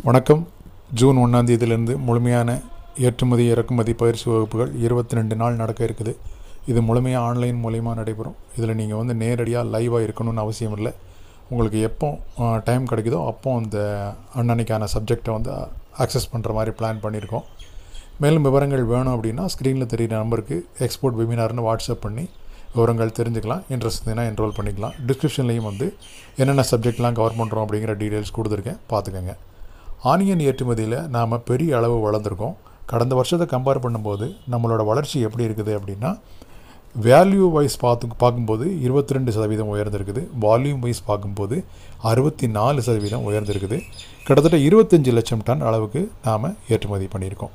வணக்கம் ஜூன் ஒன்றாம் தேதியிலிருந்து முழுமையான ஏற்றுமதி இறக்குமதி பயிற்சி வகுப்புகள் இருபத்தி ரெண்டு நாள் நடக்க இருக்குது இது முழுமையாக ஆன்லைன் மூலயமா நடைபெறும் இதில் நீங்கள் வந்து நேரடியாக லைவாக இருக்கணும்னு அவசியம் இல்லை உங்களுக்கு எப்போ டைம் கிடைக்குதோ அப்போ அந்த அன்னன்னைக்கான சப்ஜெக்டை வந்து அக்சஸ் பண்ணுற மாதிரி பிளான் பண்ணியிருக்கோம் மேலும் விவரங்கள் வேணும் அப்படின்னா ஸ்க்ரீனில் தெரிகிற நம்பருக்கு எக்ஸ்போர்ட் வெபினார்னு வாட்ஸ்அப் பண்ணி விவரங்கள் தெரிஞ்சுக்கலாம் இன்ட்ரெஸ்ட் இருந்ததுன்னா என்ரோல் பண்ணிக்கலாம் டிஸ்கிரிப்ஷன்லேயும் வந்து என்னென்ன சப்ஜெக்ட்லாம் கவர் பண்ணுறோம் அப்படிங்கிற டீட்டெயில்ஸ் கொடுத்துருக்கேன் பார்த்துக்கோங்க ஆனியன் ஏற்றுமதியில் நாம் பெரிய அளவு வளர்ந்துருக்கோம் கடந்த வருஷத்தை கம்பேர் பண்ணும்போது நம்மளோட வளர்ச்சி எப்படி இருக்குது அப்படின்னா வேல்யூ வைஸ் பார்த்து பார்க்கும்போது இருபத்தி ரெண்டு சதவீதம் உயர்ந்திருக்குது வால்யூம் வைஸ் பார்க்கும்போது அறுபத்தி நாலு சதவீதம் உயர்ந்திருக்குது கிட்டத்தட்ட இருபத்தஞ்சி லட்சம் டன் அளவுக்கு நாம் ஏற்றுமதி பண்ணியிருக்கோம்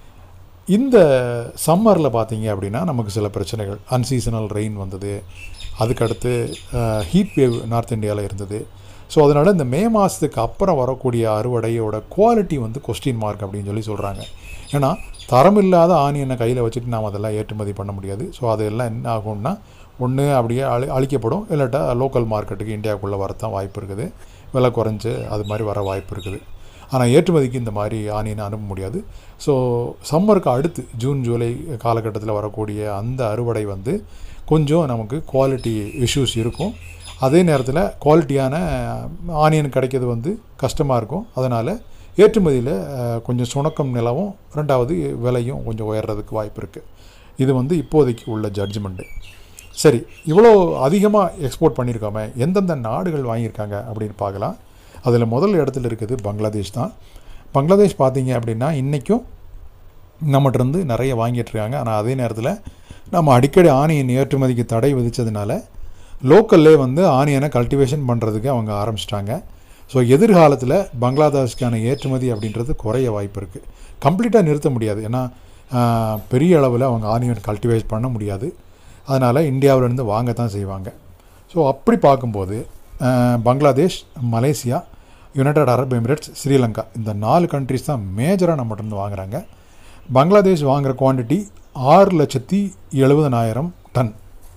இந்த சம்மரில் பார்த்தீங்க அப்படின்னா நமக்கு சில பிரச்சனைகள் அன்சீசனல் ரெயின் வந்தது அதுக்கடுத்து ஹீட் வேவ் நார்த் இந்தியாவில் இருந்தது ஸோ அதனால் இந்த மே மாதத்துக்கு அப்புறம் வரக்கூடிய அறுவடையோட குவாலிட்டி வந்து கொஸ்டின் மார்க் அப்படின்னு சொல்லி சொல்கிறாங்க ஏன்னா தரமில்லாத ஆனியனை கையில் வச்சுட்டு நாம் அதெல்லாம் ஏற்றுமதி பண்ண முடியாது ஸோ அதெல்லாம் என்ன ஆகும்னா ஒன்று அப்படியே அழி அழிக்கப்படும் இல்லாட்டா லோக்கல் மார்க்கெட்டுக்கு இந்தியாவுக்குள்ளே வரத்தான் வாய்ப்பு இருக்குது விலை குறைஞ்சு அது மாதிரி வர வாய்ப்பு இருக்குது ஆனால் ஏற்றுமதிக்கு இந்த மாதிரி ஆனியனை அனுப்ப முடியாது ஸோ சம்மருக்கு அடுத்து ஜூன் ஜூலை காலகட்டத்தில் வரக்கூடிய அந்த அறுவடை வந்து கொஞ்சம் நமக்கு குவாலிட்டி இஷ்யூஸ் இருக்கும் அதே நேரத்தில் குவாலிட்டியான ஆனியன் கிடைக்கிறது வந்து கஷ்டமாக இருக்கும் அதனால் ஏற்றுமதியில் கொஞ்சம் சுணக்கம் நிலவும் ரெண்டாவது விலையும் கொஞ்சம் உயர்றதுக்கு வாய்ப்பு இருக்குது இது வந்து இப்போதைக்கு உள்ள ஜட்ஜ்மெண்ட்டு சரி இவ்வளோ அதிகமாக எக்ஸ்போர்ட் பண்ணியிருக்கோமே எந்தெந்த நாடுகள் வாங்கியிருக்காங்க அப்படின்னு பார்க்கலாம் அதில் முதல் இடத்துல இருக்குது பங்களாதேஷ் தான் பங்களாதேஷ் பார்த்தீங்க அப்படின்னா இன்றைக்கும் நம்மகிட்டருந்து நிறைய வாங்கிட்டுருக்காங்க ஆனால் அதே நேரத்தில் நம்ம அடிக்கடி ஆனியன் ஏற்றுமதிக்கு தடை விதித்ததுனால லோக்கல்லே வந்து ஆனியனை கல்டிவேஷன் பண்ணுறதுக்கு அவங்க ஆரம்பிச்சிட்டாங்க ஸோ எதிர்காலத்தில் பங்களாதேஷ்க்கான ஏற்றுமதி அப்படின்றது குறைய வாய்ப்பு இருக்குது கம்ப்ளீட்டாக நிறுத்த முடியாது ஏன்னா பெரிய அளவில் அவங்க ஆனியன் கல்டிவேட் பண்ண முடியாது அதனால் இந்தியாவிலேருந்து வாங்க தான் செய்வாங்க ஸோ அப்படி பார்க்கும்போது Bangladesh Malaysia United Arab Emirates Sri Lanka இந்த நாலு கண்ட்ரிஸ் தான் மேஜராக நம்மகிட்ட வாங்குகிறாங்க பங்களாதேஷ் வாங்குகிற குவான்டிட்டி ஆறு லட்சத்தி எழுபதனாயிரம் டன்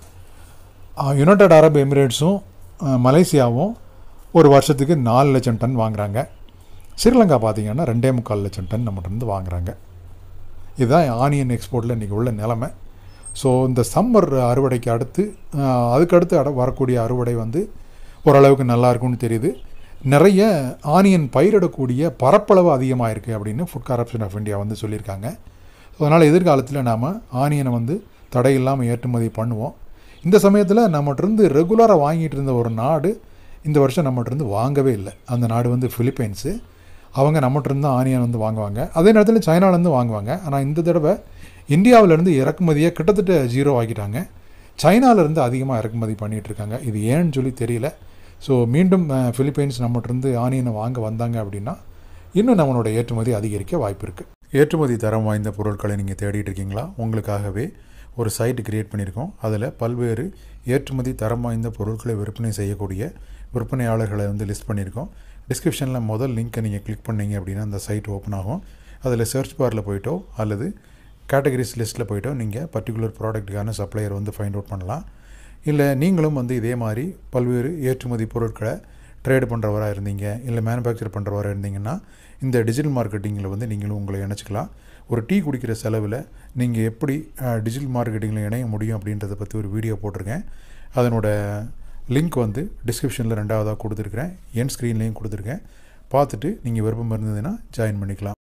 யுனைடட் அரப் எமிரேட்ஸும் மலேசியாவும் ஒரு வருஷத்துக்கு நாலு லட்சம் டன் வாங்குகிறாங்க ஸ்ரீலங்கா பார்த்திங்கன்னா ரெண்டே முக்கால் லட்சம் டன் நம்மகிட்ட வாங்குகிறாங்க இதுதான் ஆனியன் எக்ஸ்போர்ட்டில் இன்றைக்கி உள்ள நிலமை ஸோ இந்த சம்மர் அறுவடைக்கு அடுத்து அதுக்கடுத்து அட வரக்கூடிய அறுவடை வந்து ஓரளவுக்கு நல்லா இருக்கும்னு தெரியுது நிறைய ஆனியன் பயிரிடக்கூடிய பரப்பளவு அதிகமாக இருக்குது அப்படின்னு ஃபுட் காரப்ஷன் ஆஃப் இந்தியா வந்து சொல்லியிருக்காங்க அதனால் எதிர்காலத்தில் நாம் ஆனியனை வந்து தடை இல்லாமல் ஏற்றுமதி பண்ணுவோம் இந்த சமயத்தில் நம்மகிட்டருந்து ரெகுலராக வாங்கிட்டு இருந்த ஒரு நாடு இந்த வருஷம் நம்மகிட்டருந்து வாங்கவே இல்லை அந்த நாடு வந்து ஃபிலிப்பைன்ஸு அவங்க நம்மகிட்டருந்து தான் ஆனியன் வந்து வாங்குவாங்க அதே நேரத்தில் சைனாலேருந்து வாங்குவாங்க ஆனால் இந்த தடவை இந்தியாவிலேருந்து இறக்குமதியை கிட்டத்தட்ட ஜீரோ ஆக்கிட்டாங்க சைனாவிலேருந்து அதிகமாக இறக்குமதி பண்ணிகிட்ருக்காங்க இது ஏன்னு சொல்லி தெரியல ஸோ மீண்டும் ஃபிலிப்பைன்ஸ் நம்மகிட்டருந்து ஆனியனை வாங்க வந்தாங்க அப்படின்னா இன்னும் நம்மளோட ஏற்றுமதி அதிகரிக்க வாய்ப்பு இருக்குது ஏற்றுமதி தரம் வாய்ந்த பொருட்களை நீங்கள் தேடிட்டு இருக்கீங்களா உங்களுக்காகவே ஒரு சைட்டு க்ரியேட் பண்ணியிருக்கோம் அதில் பல்வேறு ஏற்றுமதி தரம் வாய்ந்த பொருட்களை விற்பனை செய்யக்கூடிய விற்பனையாளர்களை வந்து லிஸ்ட் பண்ணியிருக்கோம் டிஸ்கிரிப்ஷனில் முதல் லிங்க்கை நீங்கள் கிளிக் பண்ணிங்க அப்படின்னா அந்த சைட் ஓப்பன் ஆகும் அதில் சர்ச் பாரில் போயிட்டோ அல்லது கேட்டகரிஸ் லிஸ்ட்டில் போயிட்டோ நீங்கள் பர்டிகுலர் ப்ராடக்ட்டுக்கான சப்ளையர் வந்து ஃபைண்ட் அவுட் பண்ணலாம் இல்லை நீங்களும் வந்து இதே மாதிரி பல்வேறு ஏற்றுமதி பொருட்களை ட்ரேடு பண்ணுறவராக இருந்தீங்க இல்லை மேனுஃபேக்சர் பண்ணுறவராக இருந்தீங்கன்னா இந்த டிஜிட்டல் மார்க்கெட்டிங்கில் வந்து நீங்களும் உங்களை இணைச்சிக்கலாம் ஒரு டீ குடிக்கிற செலவில் நீங்கள் எப்படி டிஜிட்டல் மார்க்கெட்டிங்கில் இணைய முடியும் அப்படின்றத பற்றி ஒரு வீடியோ போட்டிருக்கேன் அதனோட லிங்க் வந்து டிஸ்கிரிப்ஷனில் ரெண்டாவதாக கொடுத்துருக்குறேன் என் ஸ்க்ரீன்லேயும் கொடுத்துருக்கேன் பார்த்துட்டு நீங்கள் விருப்பம் இருந்ததுன்னா ஜாயின் பண்ணிக்கலாம்